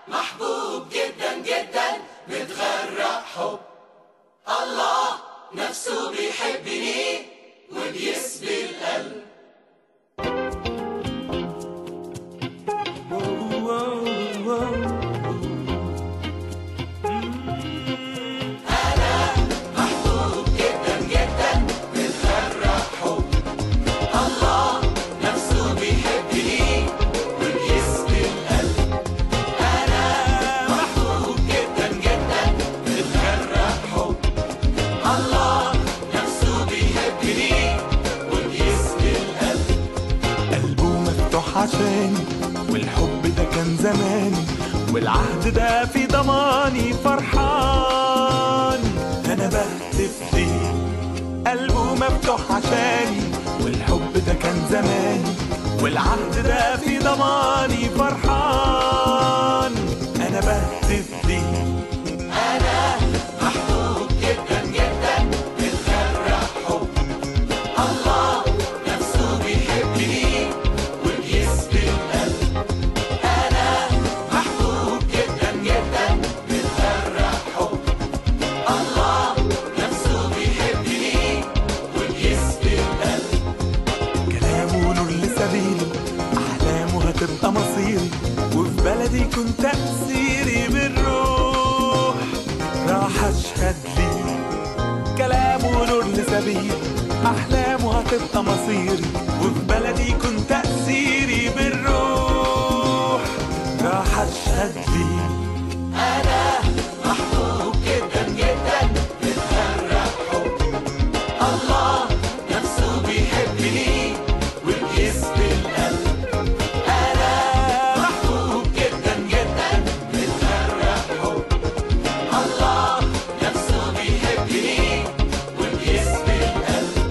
محبوب جدا جدا متغرق حب الله نفسه بيحبني وبيسبي القلب أنا محبوب جدا جدا متغرق حب الله نفسه بيحبني وبيسبي القلب أنا محبوب جدا جدا متغرق حب الله نفسه بيحبني وبيسبي القلب قلبه مفتوح عشاني والحب ده كان زماني والعهد ده في ضماني فرحان انا بهتف ليه قلبه مفتوح عشاني والحب ده كان زماني والعهد ده في ضماني فرحان انا بهتف ليه أنا محبوب جدا جدا متغرق حب الله نفسه بيحبني وبيسبي القلب أنا محبوب جدا جدا متغرق حب الله نفسه بيحبني وبيسبي القلب كلامه نور لسبيلي أحلامه هتبقى مصيري وفي بلدي كنت تأثيري بالروح راح أشهد ليه كلامه نور لسبيلي أحلامه هتبقى مصيري وفي بلدي كنت تأثيري بالروح راح أشهد ليه أنا محبوب جدا جدا متغرق حب الله نفسه بيحبني وبيسبي القلب أنا محبوب جدا جدا متغرق حب الله نفسه بيحبني وبيسبي القلب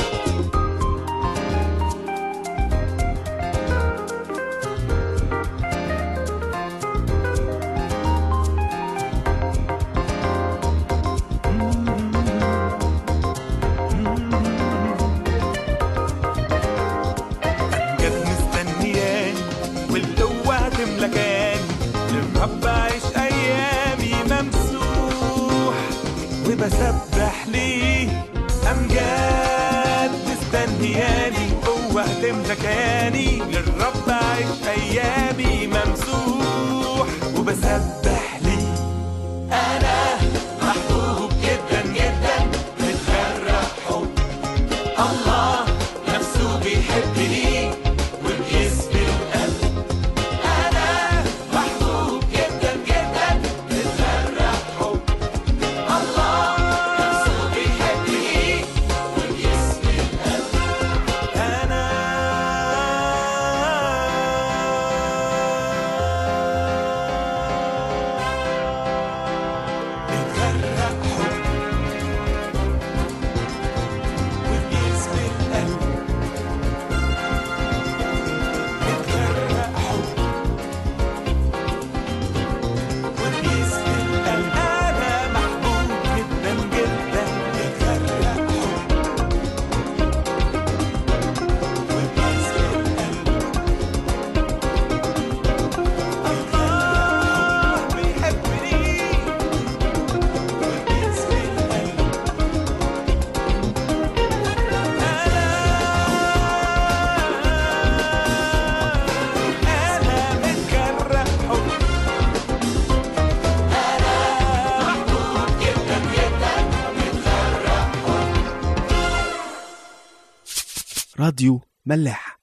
كانت مستنياني والقوة هتملكاني للرب أعيش أيامي ممسوح وبسبح ليه أمجاد مستنياني قوة هتملكاني للرب أعيش أيامي ممسوح وبسبح ليه أنا محبوب جدا جدا متغرق حب الله نفسه بيحبني وبيسبي القلب أنا محبوب جدا جدا متغرق حب الله نفسه بيحبني وبيسبي القلب أنا اتغرق حب وبيسبي القلب اتغرق حب وبيسبي القلب أنا محبوب جدا جدا اتغرق حب وبيسبي القلب الله بيحبني وبيسبي القلب أنا أنا متجرح حب محبوب جدا جدا متغرق راديو ملاح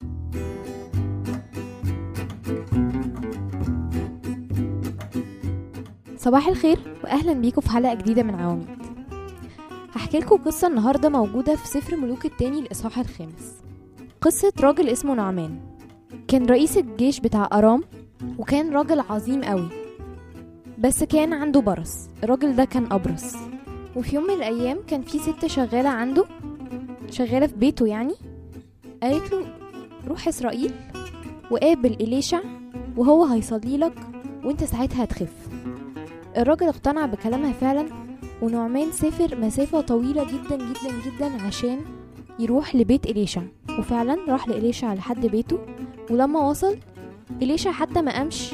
صباح الخير واهلا بيكم في حلقه جديده من عواميد هحكي لكم قصه النهارده موجوده في سفر ملوك التاني الاصحاح الخامس قصه راجل اسمه نعمان كان رئيس الجيش بتاع ارام وكان راجل عظيم قوي بس كان عنده برص الراجل ده كان ابرص وفي يوم من الايام كان في ست شغاله عنده شغاله في بيته يعني قالت له روح اسرائيل وقابل إليشع وهو هيصلي لك وانت ساعتها هتخف الراجل اقتنع بكلامها فعلا ونعمان سافر مسافة طويلة جدا جدا جدا عشان يروح لبيت إليشع وفعلا راح لإليشع لحد بيته ولما وصل إليشع حتى ما قامش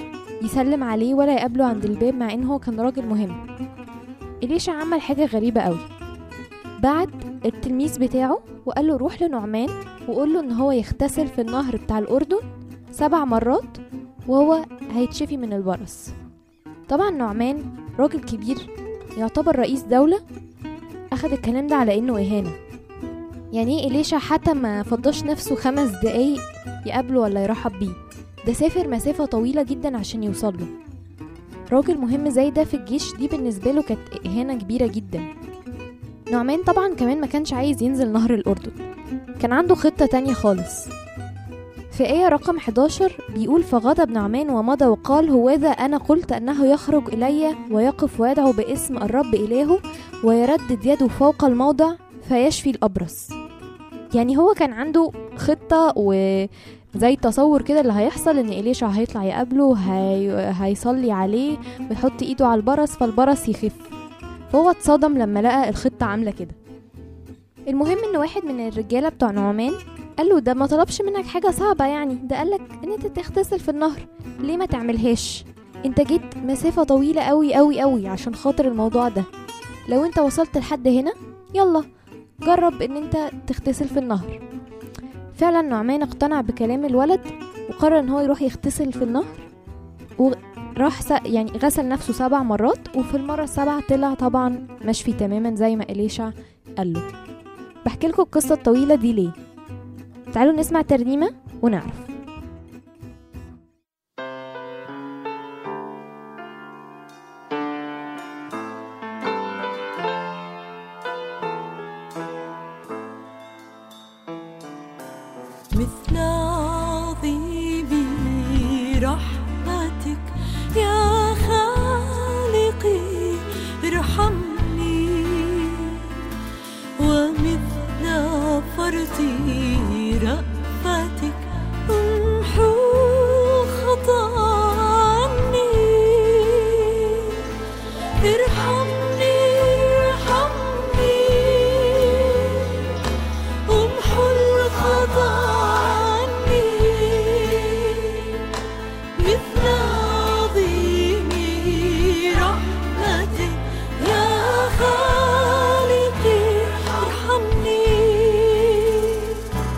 يسلم عليه ولا يقابله عند الباب مع ان هو كان راجل مهم إليشا عمل حاجة غريبة قوي بعت التلميذ بتاعه وقال له روح لنعمان وقول له ان هو يغتسل في النهر بتاع الأردن سبع مرات وهو هيتشفي من البرص طبعا نعمان راجل كبير يعتبر رئيس دولة أخد الكلام ده على إنه إهانة يعني ايه إليشا حتى ما فضاش نفسه خمس دقايق يقابله ولا يرحب بيه ده سافر مسافة طويلة جدا عشان يوصل له راجل مهم زي ده في الجيش دي بالنسبة له كانت إهانة كبيرة جدا نعمان طبعا كمان ما كانش عايز ينزل نهر الأردن كان عنده خطة تانية خالص في آية رقم 11 بيقول فغضب نعمان ومضى وقال هوذا أنا قلت أنه يخرج إلي ويقف ويدعو باسم الرب إلهه ويردد يده فوق الموضع فيشفي الأبرص يعني هو كان عنده خطة وزي تصور كده اللي هيحصل ان إليشع هيطلع يقابله هي... هيصلي عليه ويحط ايده على البرص فالبرص يخف فهو اتصدم لما لقى الخطة عاملة كده المهم ان واحد من الرجالة بتوع نعمان قال له ده ما طلبش منك حاجة صعبة يعني ده قالك ان انت تغتسل في النهر ليه ما تعملهاش انت جيت مسافة طويلة قوي قوي قوي عشان خاطر الموضوع ده لو انت وصلت لحد هنا يلا جرب ان انت تغتسل في النهر فعلا نعمان اقتنع بكلام الولد وقرر ان هو يروح يغتسل في النهر وراح س... يعني غسل نفسه سبع مرات وفي المرة السابعة طلع طبعا مشفي تماما زي ما إليشع قال له بحكي لكم القصة الطويلة دي ليه تعالوا نسمع ترنيمة ونعرف مثل عظيم رحمتك يا خالقي ارحمني ومثل فرط رأفتك امحو الخطا عني ارحمني ارحمني امحو الخطا عني مثل عظيم رحمتك يا خالقي ارحمني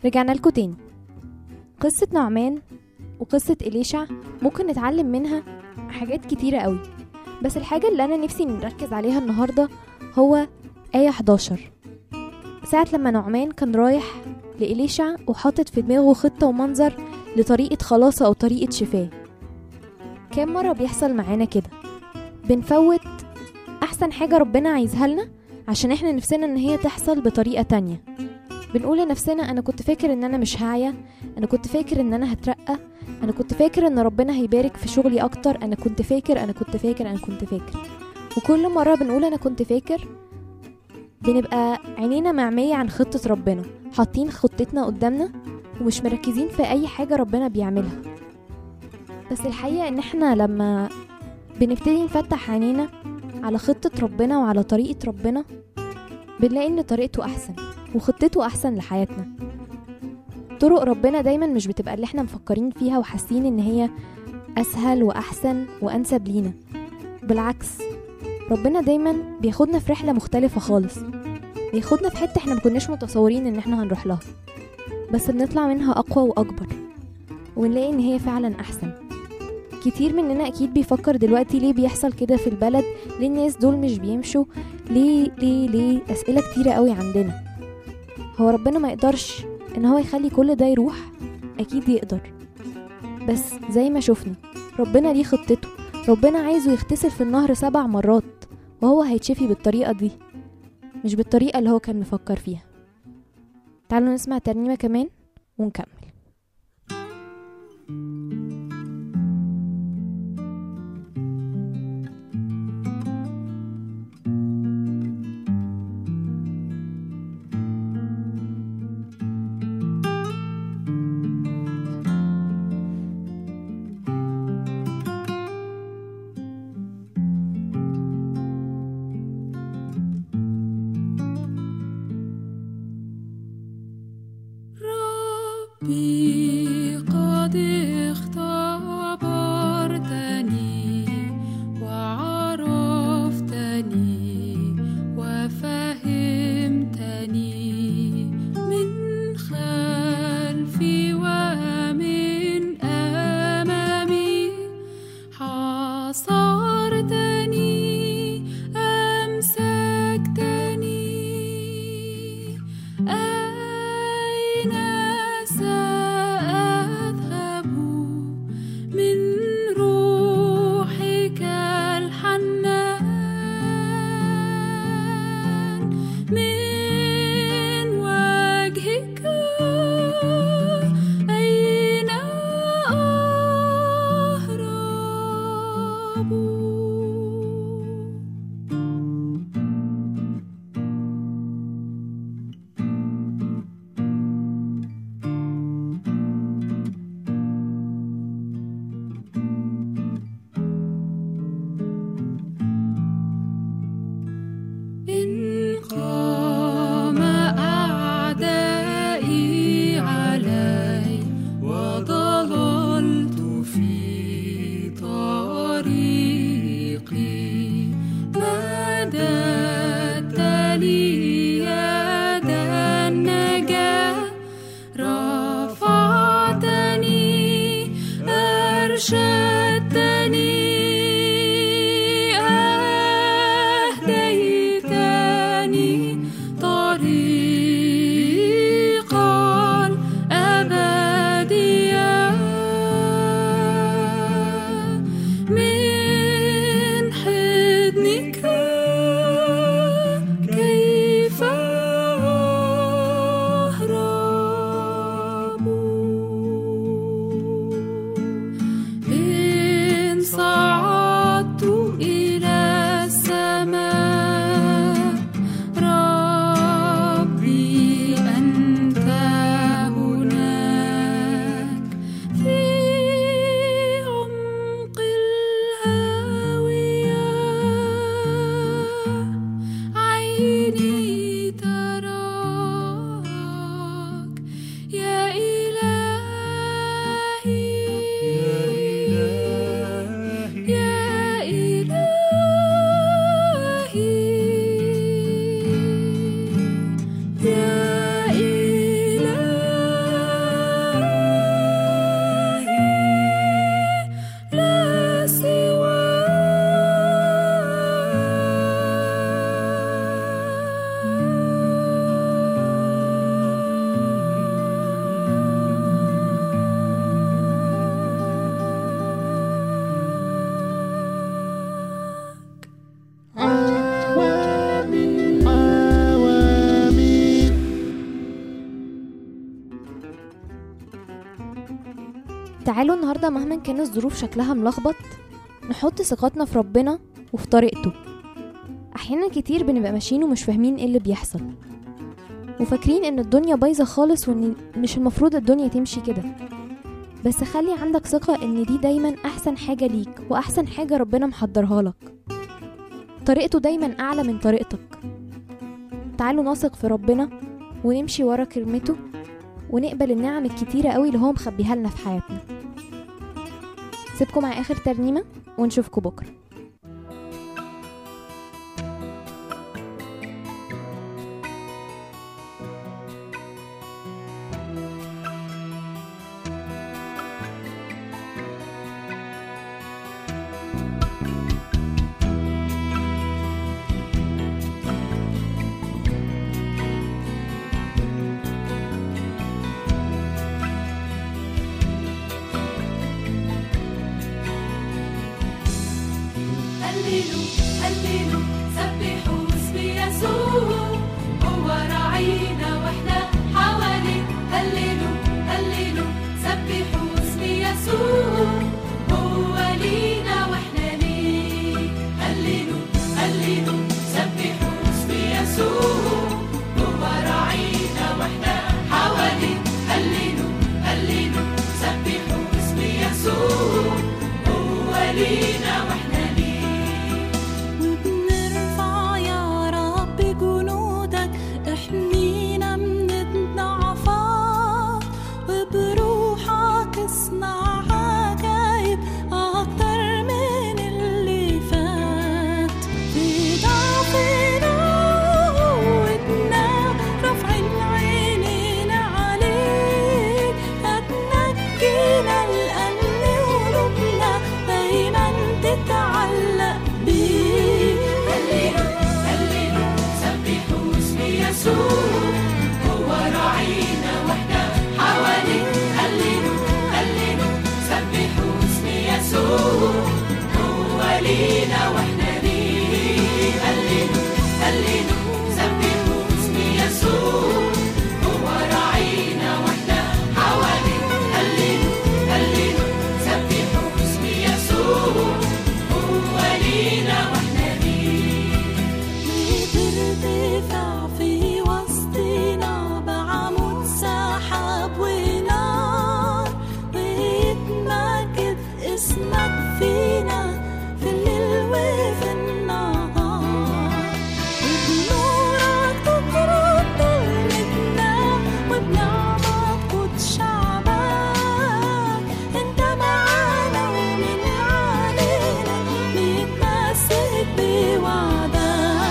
رجعنا لكم تاني قصة نعمان وقصة إليشع ممكن نتعلم منها حاجات كتيرة قوي بس الحاجة اللي أنا نفسي نركز عليها النهاردة هو آية 11 ساعة لما نعمان كان رايح لإليشع وحاطط في دماغه خطة ومنظر لطريقة خلاصه أو طريقة شفاه كام مرة بيحصل معانا كده بنفوت أحسن حاجة ربنا عايزها لنا عشان احنا نفسنا ان هي تحصل بطريقة تانية بنقول لنفسنا انا كنت فاكر ان انا مش هاعية انا كنت فاكر ان انا هترقى انا كنت فاكر ان ربنا هيبارك في شغلي اكتر انا كنت فاكر انا كنت فاكر انا كنت فاكر وكل مرة بنقول انا كنت فاكر بنبقى عينينا معمية عن خطة ربنا حاطين خطتنا قدامنا ومش مركزين في اي حاجة ربنا بيعملها بس الحقيقة ان احنا لما بنبتدي نفتح عينينا على خطة ربنا وعلى طريقة ربنا بنلاقي ان طريقته احسن وخطته احسن لحياتنا طرق ربنا دايما مش بتبقى اللي احنا مفكرين فيها وحاسين ان هي اسهل واحسن وانسب لينا بالعكس ربنا دايما بياخدنا في رحلة مختلفة خالص بياخدنا في حتة احنا مكناش متصورين ان احنا هنروح لها بس بنطلع منها اقوى واكبر ونلاقي ان هي فعلا احسن كتير مننا اكيد بيفكر دلوقتي ليه بيحصل كده في البلد ليه الناس دول مش بيمشوا ليه ليه ليه اسئله كتيره قوي عندنا هو ربنا ما يقدرش ان هو يخلي كل ده يروح اكيد يقدر بس زي ما شفنا ربنا ليه خطته ربنا عايزه يغتسل في النهر سبع مرات وهو هيتشفي بالطريقه دي مش بالطريقه اللي هو كان مفكر فيها تعالوا نسمع ترنيمه كمان ونكمل ربي قد اختبرتني وعرفتني وفهمتني من خلفي ومن أمامي حاصرتني أمسكتني أين سأذهب من روحك الحنان من وجهك أين أهرب إن قام أعدائي علي وضللت في طريقي مددت لي يد النجاة رفعتني أرشدتني أهديتني طريقا أبديا من حضنك كيف تعالوا النهاردة مهما كانت الظروف شكلها ملخبط نحط ثقتنا في ربنا وفي طريقته أحيانا كتير بنبقى ماشيين ومش فاهمين ايه اللي بيحصل وفاكرين ان الدنيا بايظة خالص وان مش المفروض الدنيا تمشي كده بس خلي عندك ثقة ان دي دايما احسن حاجة ليك واحسن حاجة ربنا محضرها لك طريقته دايما اعلى من طريقتك تعالوا نثق في ربنا ونمشي ورا كلمته ونقبل النعم الكتيرة قوي اللي هو مخبيها لنا في حياتنا سيبكم مع اخر ترنيمة ونشوفكم بكرة هللوا هللوا سبحوا اسم يسوع هو راعينا واحنا حواليه هللوا هللوا سبحوا اسم يسوع هو لينا واحنا ليه هللوا هللوا سبحوا اسم يسوع هو راعينا واحنا حواليه هللوا هللوا سبحوا اسم يسوع هو لينا واحنا ليه وبنرفع يا رب جنودك احمينا من الضعفات وبروحك اصنع عجايب اكتر من اللي فات في ضعفنا وقوتنا رافعين عينينا عليك هتنجينا لأن قلوبنا دايما تتعلق بيك هللوا هللوا سبحوا اسم يسوع هو راعينا واحنا حواليه هللوا هللوا سبحوا اسم يسوع هو لينا واحنا ليه هللوا هللوا سبحوا اسم يسوع هو راعينا واحنا حواليه هللوا هللوا سبحوا اسم يسوع هو لينا واحنا ليه بترتفع في وسطنا بعمود سحاب ونار ويتمجد اسمك فينا في الليل وفي النهار وبنورك تطرد ظلمتنا وبنعمك قد شعبك انت معانا ومن علينا نتمسك بوعدك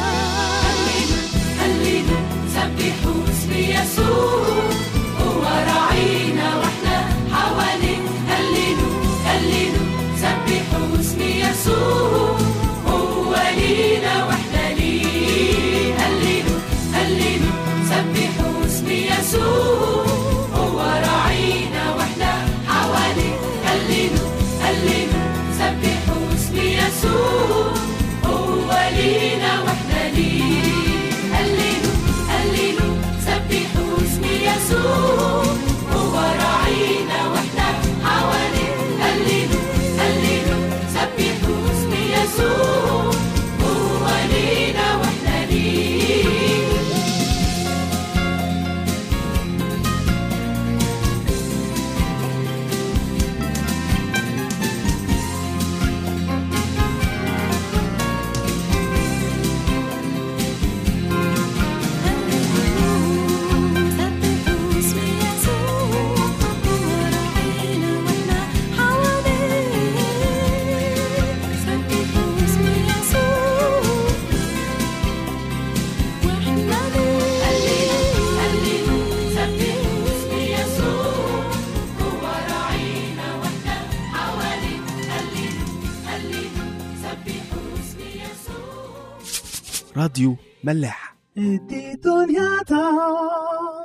هللوا سبحوا اسم يسوع هو راعينا واحنا حواليه هللوا هللوا سبحوا اسم يسوع هو لينا واحنا ليه هللوا هللوا سبحوا اسم يسوع هو راعينا واحنا حواليه هللوا هللوا سبحوا اسم يسوع هو لينا واحنا ليه هللوا هللوا سبحوا اسم يسوع هو راعينا واحنا حواليه هللوا هللوا سبحوا اسم يسوع هو لينا واحنا ليه سبحوا اسم يسوع هو راعينا واحنا حواليه سبحوا اسم يسوع واحنا هللوا هللوا سبحوا اسم يسوع هو راعينا واحنا حواليه هللوا هللوا سبحوا اسم يسوع راديو ملاح دي دنيا تا